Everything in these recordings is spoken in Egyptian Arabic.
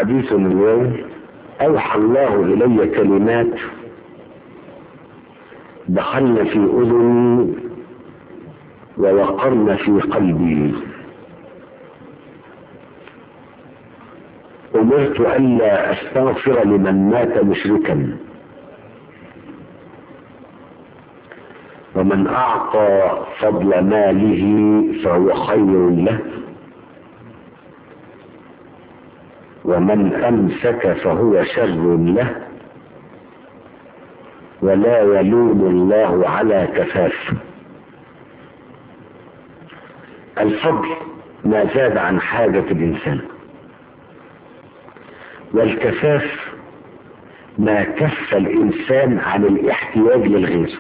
حديث اليوم أوحى الله إلي كلمات دخلن في أذني ووقرن في قلبي أمرت ألا أستغفر لمن مات مشركا ومن أعطى فضل ماله فهو خير له ومن أمسك فهو شر له ولا يلوم الله على كفاف الفضل ما زاد عن حاجة الإنسان والكفاف ما كف الإنسان عن الاحتياج للغير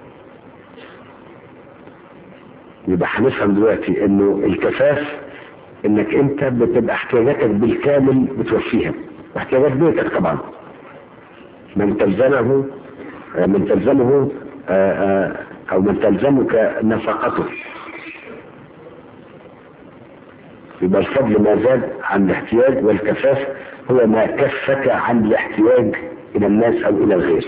يبقى هنفهم دلوقتي انه الكفاف انك انت بتبقى احتياجاتك بالكامل بتوفيها واحتياجات بيتك طبعا من تلزمه من تلزمه او من تلزمك نفقته يبقى الفضل ما زاد عن الاحتياج والكفاف هو ما كفك عن الاحتياج الى الناس او الى الغير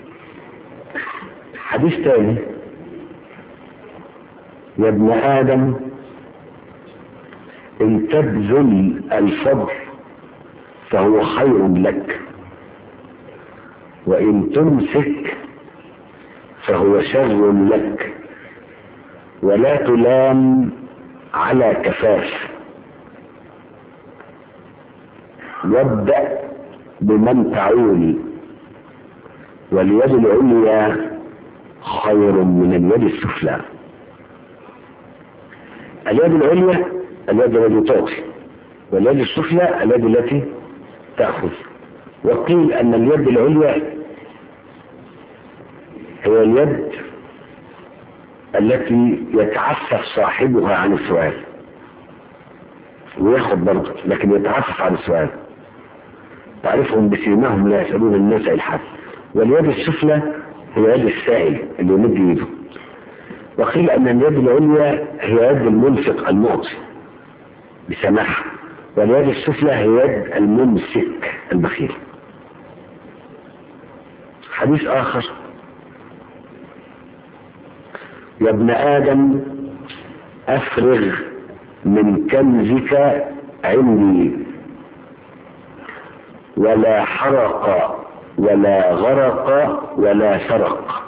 حديث ثاني يا ابن ادم ان تبذل الفضل فهو خير لك وان تمسك فهو شر لك ولا تلام على كفاف وابدأ بمن تعول واليد العليا خير من اليد السفلى اليد العليا اليد التي تعطي واليد السفلى اليد التي تأخذ وقيل أن اليد العليا هي اليد التي يتعفف صاحبها عن السؤال وياخد برضه لكن يتعفف عن السؤال تعرفهم بسيماهم لا يسألون الناس الحد واليد السفلى هي يد السائل اللي يمد يده وقيل أن اليد العليا هي يد المنفق المعطي بسماحة واليد السفلى هي يد الممسك البخيل حديث آخر يا ابن آدم أفرغ من كنزك عندي ولا حرق ولا غرق ولا سرق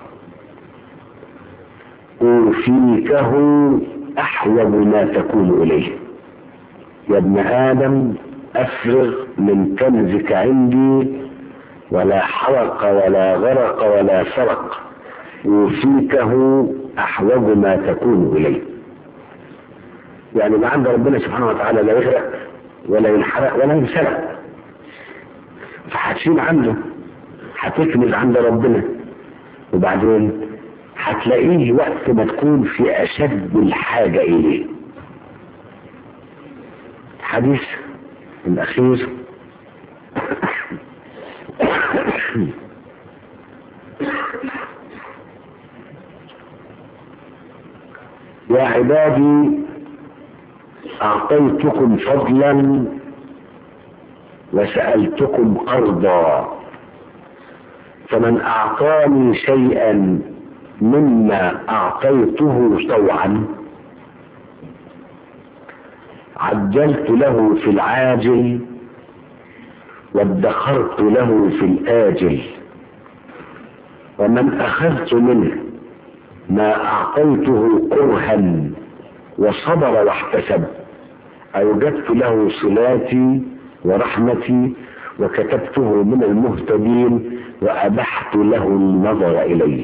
أوفيكه أحوج ما تكون إليه يا ابن آدم أفرغ من كنزك عندي ولا حرق ولا غرق ولا سرق أوفيكه أحوج ما تكون إليه يعني ما عند ربنا سبحانه وتعالى لا يغرق ولا ينحرق ولا ينسرق فهتشيل عنده هتكنز عند ربنا وبعدين هتلاقيه وقت ما تكون في أشد الحاجة إليه الحديث الأخير يا عبادي أعطيتكم فضلا وسألتكم قرضا فمن أعطاني شيئا مما أعطيته طوعا عجلت له في العاجل وادخرت له في الآجل ومن أخذت منه ما أعطيته كرها وصبر واحتسب أوجدت له صلاتي ورحمتي وكتبته من المهتدين وأبحت له النظر إليه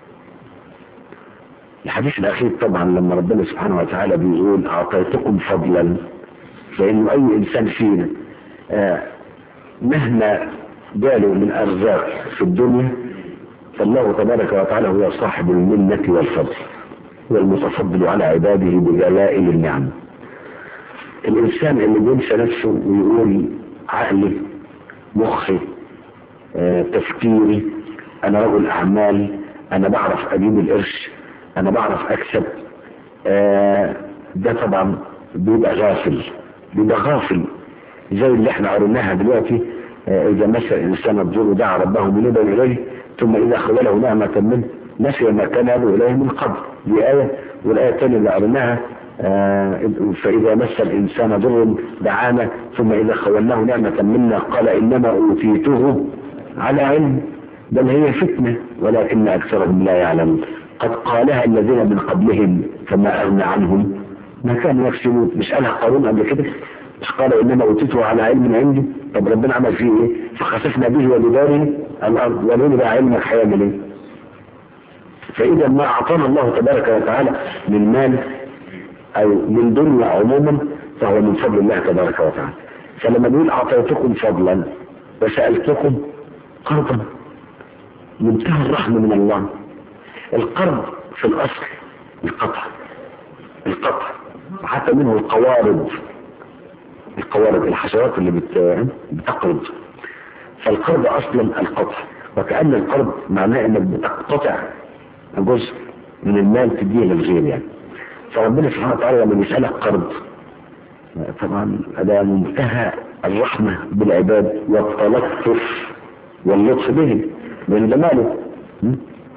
الحديث الأخير طبعا لما ربنا سبحانه وتعالى بيقول أعطيتكم فضلا فإنه أي إنسان فينا آه مهما جاله من أرزاق في الدنيا فالله تبارك وتعالى هو صاحب المنة والفضل هو المتفضل على عباده بجلائل النعم الإنسان اللي بينسى نفسه ويقول عقلي مخي آه تفكيري أنا رجل أعمال أنا بعرف أجيب القرش أنا بعرف أكسب آه ده طبعا بيبقى غافل بيبقى غافل زي اللي احنا قريناها دلوقتي آه، اذا مس الانسان الضر دعا ربه منيبا اليه ثم اذا خوله نعمه منه نسي ما كان يدعو اليه من قبل دي ايه والايه الثانيه اللي قريناها آه، فاذا مس الانسان ضر دعانا ثم اذا خولناه نعمه منا قال انما اوتيته على علم بل هي فتنه ولكن اكثرهم لا يعلمون قد قالها الذين من قبلهم فما اغنى عنهم ما كانوا يكسبون مش قالها قارون قبل كده مش قال انما اوتيته على علم عندي طب ربنا عمل فيه ايه فخسفنا به ولداره الارض ولين بقى علمك هيعمل ايه فاذا ما اعطانا الله تبارك وتعالى من مال او من دنيا عموما فهو من فضل الله تبارك وتعالى فلما نقول اعطيتكم فضلا وسالتكم قرضا منتهى الرحمه من الله القرض في الاصل القطع القطع حتى منه القوارض القوارض الحشرات اللي بت... بتقرض فالقرض اصلا القطع وكأن القرض معناه انك بتقتطع جزء من المال تديه للغير يعني فربنا سبحانه وتعالى لما يسألك قرض طبعا هذا منتهى الرحمة بالعباد والتلطف واللطف بهم لان ده ماله م?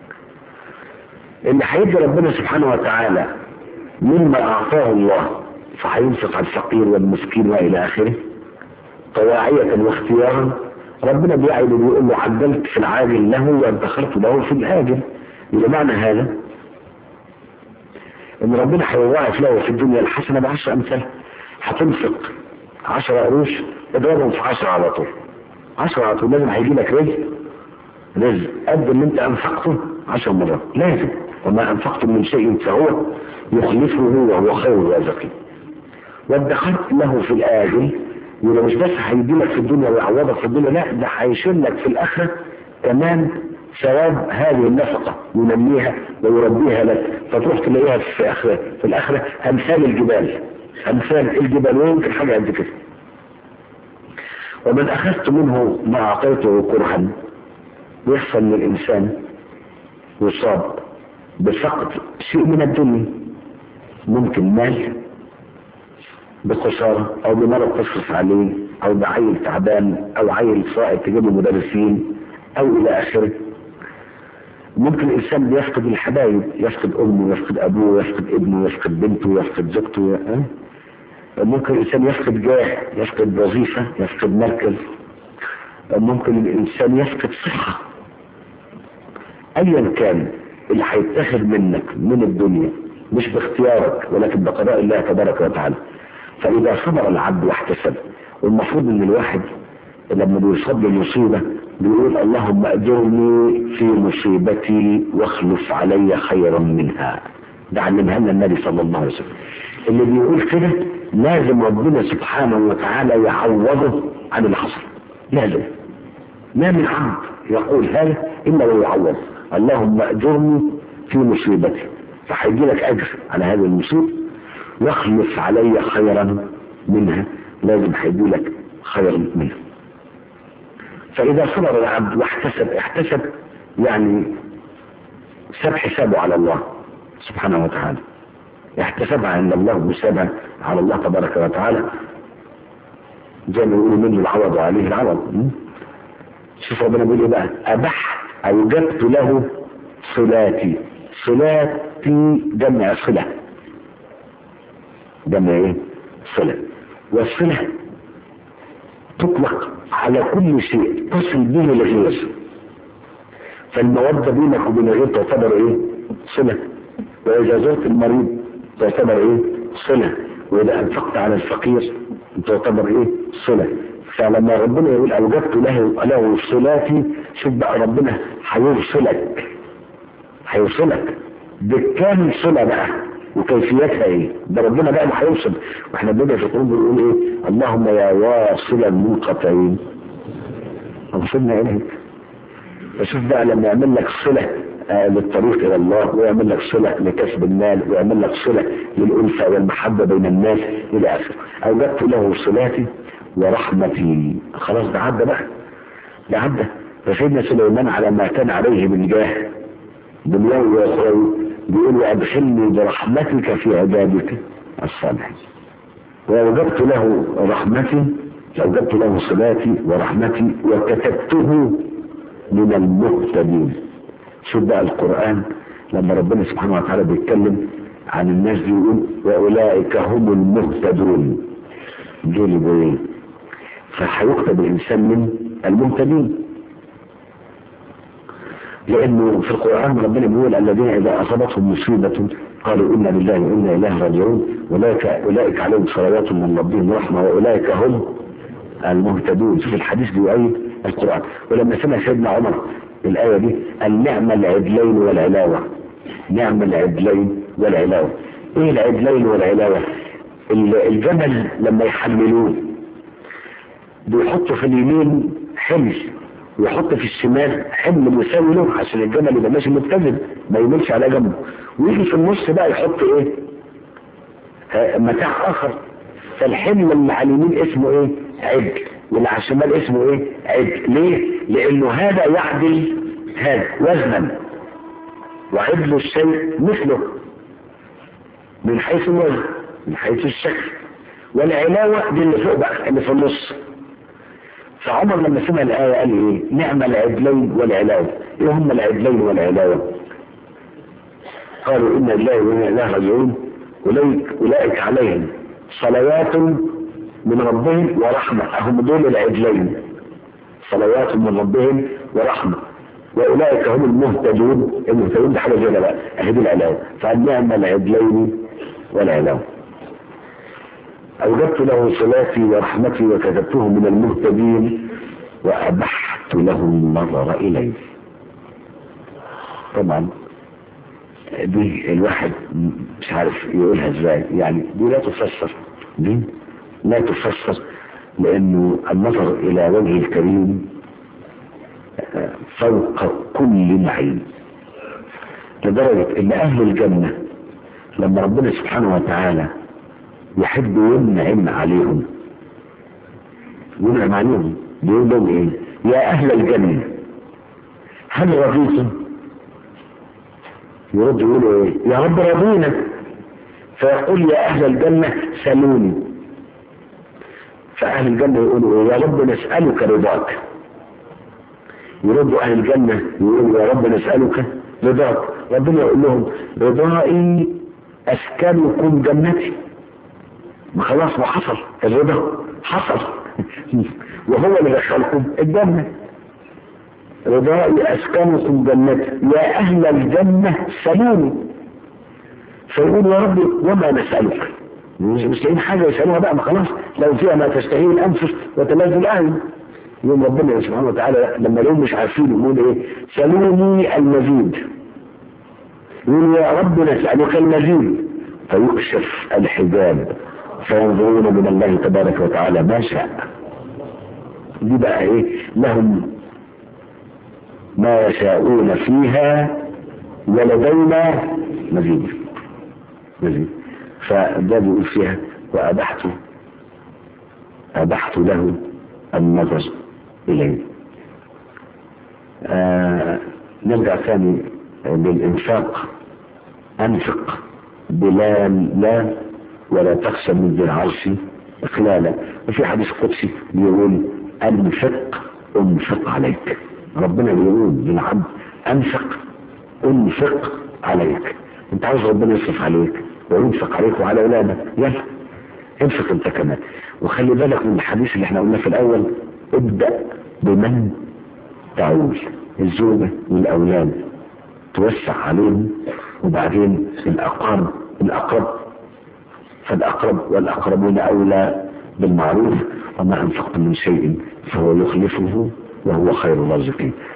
اللي هيدي ربنا سبحانه وتعالى مما اعطاه الله فهينفق على الفقير والمسكين والى اخره طواعية واختيارا ربنا بيعد ويقول له عدلت في العاجل له وادخرت له في الاجل يبقى معنى هذا ان ربنا هيضاعف له في الدنيا الحسنه بعشر امثال هتنفق 10 قروش اضربهم في 10 على طول 10 على طول لازم هيجي لك رزق رزق قد اللي انت انفقته 10 مرات لازم وما انفقتم من شيء فهو يخلفه وهو خير الرازقين وادخرت له في الاجل يبقى مش بس هيدي لك في الدنيا ويعوضك في الدنيا لا ده هيشيل لك في الاخره كمان ثواب هذه النفقه ينميها ويربيها لك فتروح تلاقيها في اخره في الاخره امثال الجبال امثال الجبال ويمكن حاجه قد كده ومن اخذت منه ما اعطيته كرها يحصل للانسان يصاب بفقد شيء من الدنيا ممكن مال بخسارة او بمرض تصرف عليه او بعيل تعبان او عيل صائب تجيبه مدرسين او الى اخره ممكن الانسان بيفقد الحبايب يفقد امه يفقد ابوه يفقد ابنه يفقد بنته يفقد زوجته أه؟ ممكن الانسان يفقد جاه يفقد وظيفه يفقد مركز ممكن الانسان يفقد صحه ايا كان اللي هيتاخد منك من الدنيا مش باختيارك ولكن بقضاء الله تبارك وتعالى فاذا صبر العبد واحتسب والمفروض ان الواحد لما بيصاب بمصيبه بيقول اللهم اجرني في مصيبتي واخلف علي خيرا منها ده علمها لنا النبي صلى الله عليه وسلم اللي بيقول كده لازم ربنا سبحانه وتعالى يعوضه عن اللي حصل لازم ما من عبد يقول هذا الا ويعوض اللهم اجرني في مصيبتي فهيجي لك اجر على هذه المصيبه واخلف علي خيرا منها لازم هيجي لك خير منها فإذا صبر العبد واحتسب احتسب يعني ساب حسابه على الله سبحانه وتعالى احتسبها عند الله وسابها على الله تبارك وتعالى زي ما يقولوا منه العوض وعليه العوض شوف ربنا بيقول ايه بقى ابحت اوجبت له صلاتي صلاتي جمع صله جمع ايه صله والصله تطلق على كل شيء تصل به الغير فالمودة بينك وبين الغير تعتبر ايه صلة واذا زرت المريض تعتبر ايه صلة واذا انفقت على الفقير تعتبر ايه صلة فلما ربنا يقول اوجدت له له صلاتي شوف بقى ربنا هيوصلك هيوصلك بكام صلة بقى وكيفيتها ايه ده ربنا بقى اللي هيوصل واحنا بنبقى في القلوب بنقول ايه اللهم يا واصل المنقطعين اوصلنا اليك فشوف بقى لما يعمل لك صلة آه للطريق الى الله ويعمل لك صلة لكسب المال ويعمل لك صلة للألفة والمحبة بين الناس الى اخره اوجدت له صلاتي ورحمتي خلاص ده عدى بقى ده عدى فسيدنا سليمان على ما كان عليه من جاه دنيوي واخروي بيقول وادخلني برحمتك في عبادك الصالحين ووجدت له رحمتي أوجدت له صلاتي ورحمتي وكتبته من المهتدين شوف بقى القرآن لما ربنا سبحانه وتعالى بيتكلم عن الناس دي يقول وأولئك هم المهتدون دول بيه فهيكتب الإنسان من المهتدين لأنه في القرآن ربنا بيقول الذين إذا أصابتهم مصيبة قالوا إنا لله وإنا إليه راجعون أولئك أولئك عليهم صلوات من ربهم ورحمة وأولئك هم المهتدون في الحديث بيؤيد القرآن ولما سمع سيدنا عمر الآية دي النعم العدلين والعلاوة نعم العدلين والعلاوة ايه العدلين والعلاوة الجمل لما يحملوه بيحطوا في اليمين حمل ويحط في الشمال حمل مساوي له عشان الجمل يبقى ماشي متزن ما يميلش على جنبه ويجي في النص بقى يحط ايه متاع اخر فالحمل اللي على اليمين اسمه ايه عدل واللي على الشمال اسمه ايه عدل ليه لانه هذا يعدل هذا وزنا وعدل الشيء مثله من حيث الوزن من حيث الشكل والعلاوة دي اللي فوق بقى اللي في النص فعمر لما سمع الآية قال ايه نعم العدلين والعلاوة ايه هم العدلين والعلاوة قالوا إن الله وإنا إله راجعون أولئك, أولئك عليهم صلوات من ربهم ورحمة هم دول العدلين صلوات من ربهم ورحمة وأولئك هم المهتدون المهتدون ده حاجة زي بقى أهدي العلاوة فالنعم العدلين والعلاوة أوجدت له صلاتي ورحمتي وكتبته من المهتدين وأبحت له النظر إليه طبعا دي الواحد مش عارف يقولها ازاي يعني دي لا تفسر دي لا تفسر لانه النظر الى وجه الكريم فوق كل معين لدرجة ان اهل الجنة لما ربنا سبحانه وتعالى يحب ينعم عليهم ينعم عليهم بيقول لهم ايه يا اهل الجنة هل رضيتم يرد يقولوا ايه يا رب رضينا فيقول يا اهل الجنة سلوني فاهل الجنة يقولوا ايه يا رب نسألك رضاك يردوا اهل الجنة يقولوا يا رب نسألك رضاك ربنا يقول لهم رضائي اسكنكم جنتي ما خلاص ما حصل الرضا حصل وهو اللي دخلكم الجنة رضائي اسكنكم جنتي يا اهل الجنة سلوني فيقول يا رب وما نسألك مش مش لاقيين حاجة يسألوها بقى ما خلاص لو فيها ما تشتهيه الأنفس وتلذ الأعين يوم ربنا سبحانه وتعالى لما لهم مش عارفين يقول ايه سلوني المزيد يقول يا رب نسألك المزيد فيكشف الحجاب فينظرون من الله تبارك وتعالى ما شاء دي بقى ايه لهم ما يشاءون فيها ولدينا مزيد مزيد فده بيقول فيها وأبحت أبحت له النظر إليه آه نرجع ثاني للإنفاق أنفق بلا لا ولا تخشى من ذي العرش إخلالا وفي حديث قدسي بيقول أنفق أنفق عليك ربنا بيقول للعبد أنفق أنفق عليك أنت عاوز ربنا يصرف عليك وينفق عليك وعلى أولادك يلا انفق أنت كمان وخلي بالك من الحديث اللي احنا قلناه في الأول ابدأ بمن تعول الزوجة والأولاد توسع عليهم وبعدين الأقرب الأقرب فالأقرب والأقربون أولى بالمعروف وما أنفقتم من شيء فهو يخلفه وهو خير الرازقين